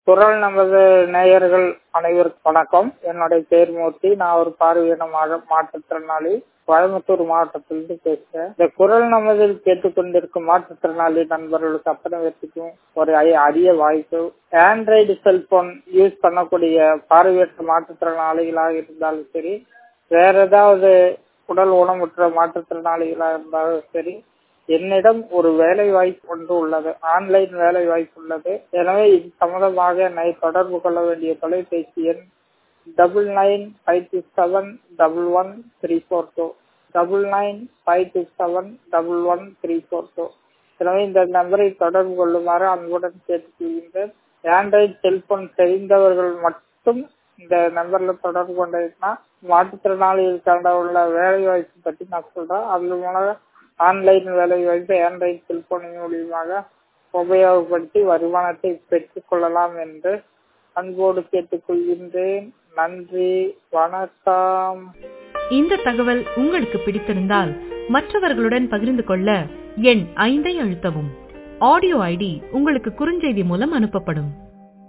குரல் நமது நேயர்கள் அனைவருக்கும் வணக்கம் என்னுடைய பேர் மூர்த்தி நான் ஒரு பார்வையின மா- மாற்றுத்திறனாளி கோயம்புத்தூர் மாவட்டத்திலிருந்து பேசுறேன் இந்த குரல் நமதில் கேட்டுக்கொண்டிருக்கும் மாற்றுத்திறனாளி நண்பர்களுக்கு அத்தனை பேர்த்துக்கும் ஒரு அரிய- அரிய வாய்ப்பு ஆண்ட்ராய்டு செல்போன் யூஸ் பண்ணக்கூடிய பார்வையற்ற மாற்றுத்திறனாளிகளாக இருந்தாலும் சரி வேற ஏதாவது உடல் ஊனமுற்ற மாற்றுத்திறனாளிகளாக இருந்தாலும் சரி என்னிடம் ஒரு வேலை வாய்ப்பு ஒன்று உள்ளது ஆன்லைன் வேலை வாய்ப்பு உள்ளது எனவே இது சம்பந்தமாக என்னை தொடர்பு கொள்ள வேண்டிய தொலைபேசி எண் double nine five two seven double one three four two double nine five two seven double one three four two எனவே இந்த நம்பரை தொடர்பு கொள்ளுமாறு அன்புடன் கேட்டுக்கொள்கின்றேன் ஆண்ட்ராய்டு செல்போன் தெரிந்தவர்கள் மட்டும் இந்த நம்பர்ல தொடர்பு கொண்டதுன்னா மாற்றுத்திறனாளிகளுக்கான உள்ள வேலை வாய்ப்பு பற்றி நான் சொல்றேன் அது மூலம் ஆன்லைன் வேலை வாய்ப்பு ஆண்ட்ராய்டு செல்போனின் மூலியமாக உபயோகப்படுத்தி வருமானத்தை பெற்றுக் கொள்ளலாம் என்று அன்போடு கேட்டுக்கொள்கின்றேன் நன்றி வணக்கம் இந்த தகவல் உங்களுக்கு பிடித்திருந்தால் மற்றவர்களுடன் பகிர்ந்து கொள்ள எண் ஐந்தை அழுத்தவும் ஆடியோ ஐடி உங்களுக்கு குறுஞ்செய்தி மூலம் அனுப்பப்படும்